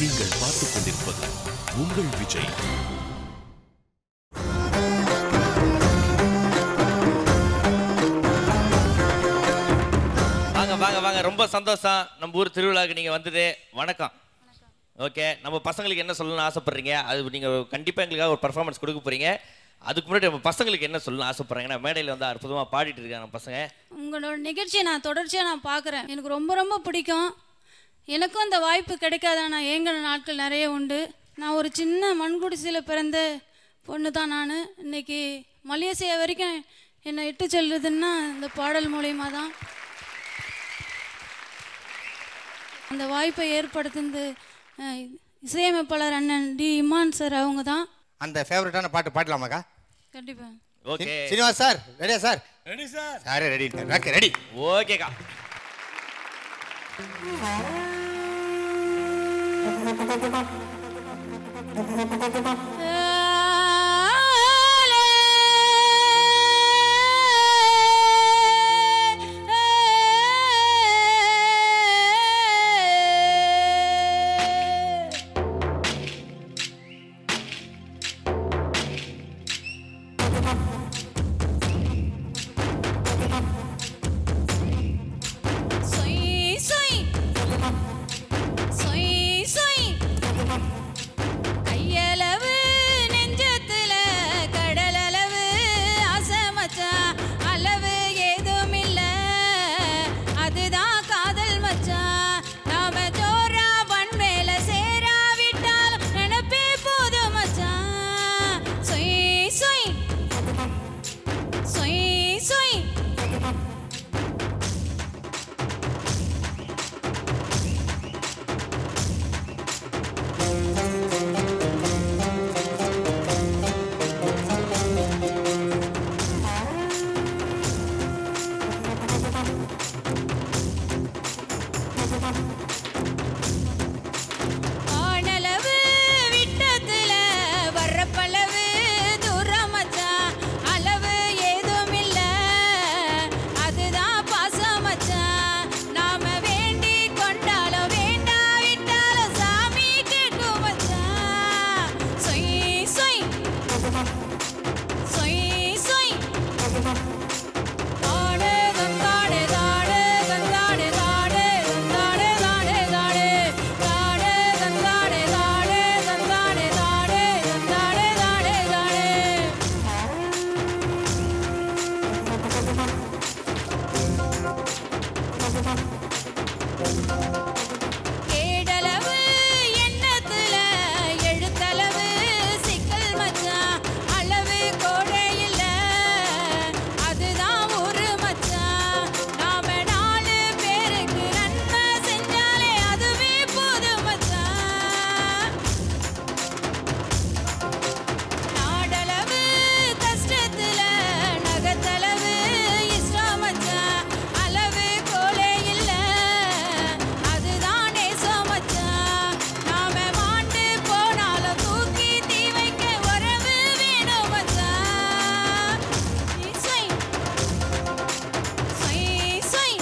நீங்கள் பார்த்துக் கொண்டிருப்பது உங்கள் விஜய் வாங்க வாங்க வாங்க ரொம்ப சந்தோஷம் நம்ம ஊர் திருவிழாவுக்கு நீங்கள் வந்தது வணக்கம் ஓகே நம்ம பசங்களுக்கு என்ன சொல்லணும்னு ஆசைப்படுறீங்க அது நீங்கள் கண்டிப்பாக எங்களுக்காக ஒரு பர்ஃபார்மன்ஸ் கொடுக்க போகிறீங்க அதுக்கு முன்னாடி நம்ம பசங்களுக்கு என்ன சொல்லணும்னு ஆசைப்படுறாங்கன்னா மேடையில் வந்து அற்புதமாக பாடிட்டு இருக்காங்க நம்ம பசங்க உங்களோட நிகழ்ச்சியை நான் தொடர்ச்சியாக நான் பார்க்குறேன் எனக்கு ரொம்ப ரொம்ப பிடிக்கும் எனக்கும் அந்த வாய்ப்பு கிடைக்காத நான் ஏங்கின நாட்கள் நிறைய உண்டு நான் ஒரு சின்ன மண்குடிசையில் பிறந்த பொண்ணு தான் நான் இன்னைக்கு மலேசியா வரைக்கும் என்னை இட்டு செல்லுதுன்னா இந்த பாடல் மூலயமா தான் அந்த வாய்ப்பை ஏற்படுத்தினது அஹ், இசையமைப்பாளர் அண்ணன் டி இமான் சார் அவங்க தான் அந்த ஃபேவரட்டான பாட்டு பாடலாமாக்கா கண்டிப்பாக ஓகே சீனிவாஸ் சார் ரெடியா சார் ரெடி சார் சாரே ரெடி ஓகே ரெடி ஓகேக்கா சொய் சொய் சொய் சொய் கையளவு நெஞ்சத்துல கடலளவு ஆசை மச்சான் அளவு ஏதும் இல்ல அதுதான் காதல் மச்சான் நாம ஜோரா பண் மேல சேராவிட்டாலும் நினைப்பே போதும் மச்சான் சொய் சொய் சொய் சொய் ஆனளவு விட்டத்துல வர்றப்பளவு தூரம் மச்சான் அளவு ஏதும் இல்ல அதுதான் பாசம் மச்சான் நாம வேண்டி கொண்டாலும் வேண்டாவிட்டாலும் சாமி கேட்கும் மச்சான் சொய் சொய் சொய் சொய் தாடே தந்தாடே தாடே தந்தாடே தாடே தந்தாடே தாடே தாடே தாடே தந்தாடே தாடே தந்தாடே தாடே தந்தாடே தாடே தாடே கேடளவு எண்ணத்துல எழுத்தளவு சிக்கல் மச்சான் அளவு கோடை இல்ல அதுதான் ஒரு மச்சான் நாம நாலு பேருக்கு நன்மை செஞ்சாலே அதுவே போதும் மச்சான் நாடளவு கஷ்டத்துல நகத்தளவு இஷ்டம் மச்சான் அளவு கோலே இல்ல அதுதான் நேசம் மச்சான் நாம மாண்டு போனாலும் தூக்கி தீ வைக்க உறவு வேணும் மச்சான் சொய் சொய் சொய்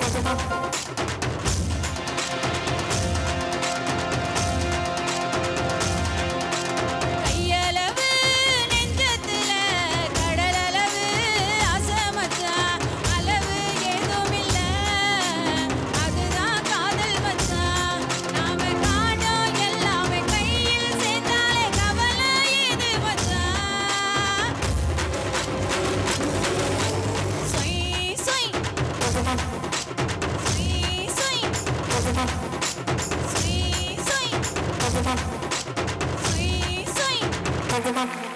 கையளவு நெஞ்சத்துல கடலளவு ஆசை மச்சான் அளவு ஏதும் இல்ல அதுதான் காதல் மச்சான் நாம காணோம் எல்லாமே கையில் சேர்ந்தாலே கவலை ஏது மச்சான் சொய் சொய் சொய் சொய் சொய் சொய் சொய் சொய்